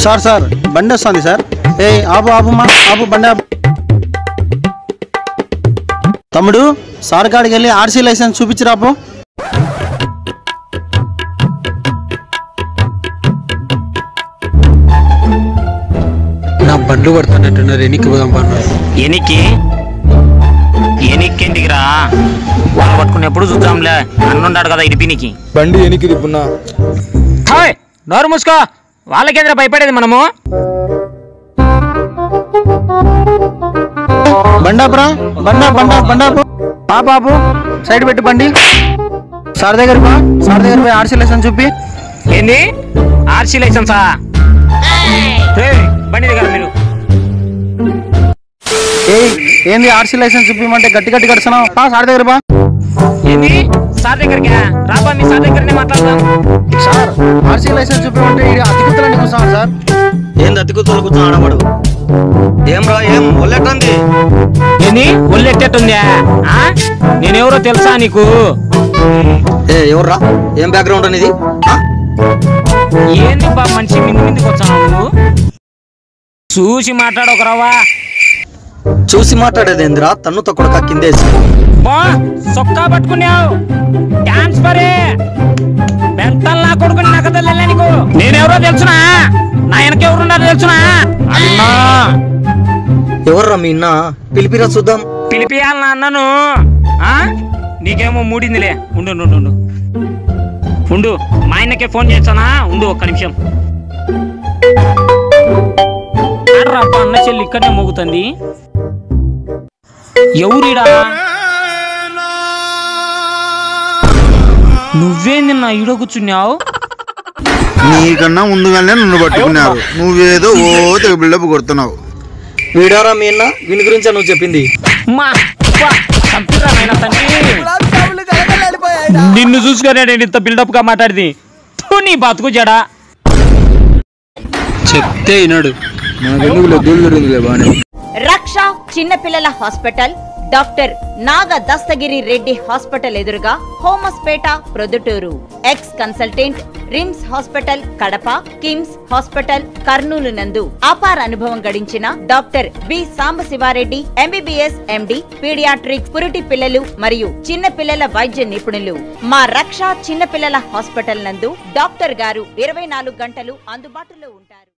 Sir sir బండి వస్తుంది sir ఏ ఆపు ఆపుమా ఆపు బండి ఆపు తమ్ముడు సార్ కాడికి వెళ్ళి ఆర్సీ లైసెన్స్ చూపించిరాపు నా బండ్లు పడుతున్నట్టున్నారు ఎన్నికి పోదాం పన్నారు ఎనికి ఎనిక్కేంటికిరా వాళ్ళు పట్టుకున్నప్పుడు చూద్దాంలే అన్నుండాడు కదా ఇడిపినికి బండి ఎనికి తిప్పున్నా హాయ్ నోరు మూసుకో వాళ్ళకేంద్ర భయపడేది మనము బండాపురా బండా బండా బండాపు ఆ బాబు సైడ్ పెట్టి బండి సార్ దగ్గర బా సార్ దగ్గర పోయి ఆర్సీ లైసెన్స్ చూపి ఏంది ఆర్సీ లైసెన్సా రేయ్, బండి దగ్గర మీరు ఏ ఏంది ఆర్సీ లైసెన్స్ చూపిమంటే గట్టి గట్టి కడుతున్నావు పా సార్ దగ్గర బా ఏంది సార్ దగ్గరికి రాబా మీ సార్ దగ్గరనే మాట్లాడదాం సార్ ఆర్సీ లైసెన్స్ చూపిమంటే ఈడు అతికితలండి కూర్చున్నాడు సార్ ఏంది అతికుతులు కూర్చున్నాడు వాడు ఏం రా ఏం ఒళ్ళెట్టంది ఏంది ఒళ్ళెట్టేట్టుందా ఆ? నేనెవరో తెలుసా నీకు ఏ ఎవర్రా ఏం బ్యాక్గ్రౌండ్ అనేది ఆ? ఏంది బా మనిషి మింది మిందికి వచ్చావు నువ్వు చూసి మాట్లాడొకరావా చూసి మాట్లాడేది ఏందిరా తన్ను తొక్కడు కిందేసి బా సొక్కా పట్టుకున్నావు డాన్స్ పరే బెంతల్ నా కొడుకుని నాకు తెలియలే నీకు నేనెవరో తెలుసునా నా వెనకెవరున్నారో తెలుసునా అన్నా ఎవర్రా మీ ఇన్న పిలిపిరా చూద్దాం పిలిపియాలి నా అన్నను ఆ? నీకేమో మూడిందిలే ఉండు ఉండు, ఉండు ఉండు ఉండు మా ఆయనకే ఫోన్ చేస్తానా ఉండు ఒక్క నిమిషం ఆడరా అబ్బా, అన్న చెల్లి ఇక్కడనే మోగుతుంది ఎవరిడా నువ్వేంది నా ఈడ కూర్చున్నావు నీకన్నా ముందుగానే నన్ను పట్టుకున్నారు నువ్వేదో ఓ తెగ బిల్డప్ కొడుతున్నావు వీడారా మీ ఇన్న వీని గురించా నువ్వు చెప్పింది మా అబ్బా, చంపిరా నాయనా తండ్రి నిన్ను చూసుకునే నేను ఇంత బిల్డప్ గా మాట్లాడింది థూ, నీ బతుకు జడా చెప్తే వినడు మనకెందుకు దూలు తిరుగుతుందిలే బానే రక్ష చిన్నపిల్లల hospital doctor Naga Dastagiri Reddy hospital ఎదురుగా Homaspeta Proddatur ex consultant RIMS hospital Kadapa KIMS hospital Kurnool నందు అపార అనుభవం గడించిన doctor B Sambasiva Reddy MBBS MD paediatrics పురిటి పిల్లలు మరియు చిన్న పిల్లల వైద్య నిపుణులు మా రక్ష చిన్నపిల్లల హాస్పిటల్ నందు డాక్టర్ గారు ఇరవై నాలుగు గంటలు అందుబాటులో ఉంటారు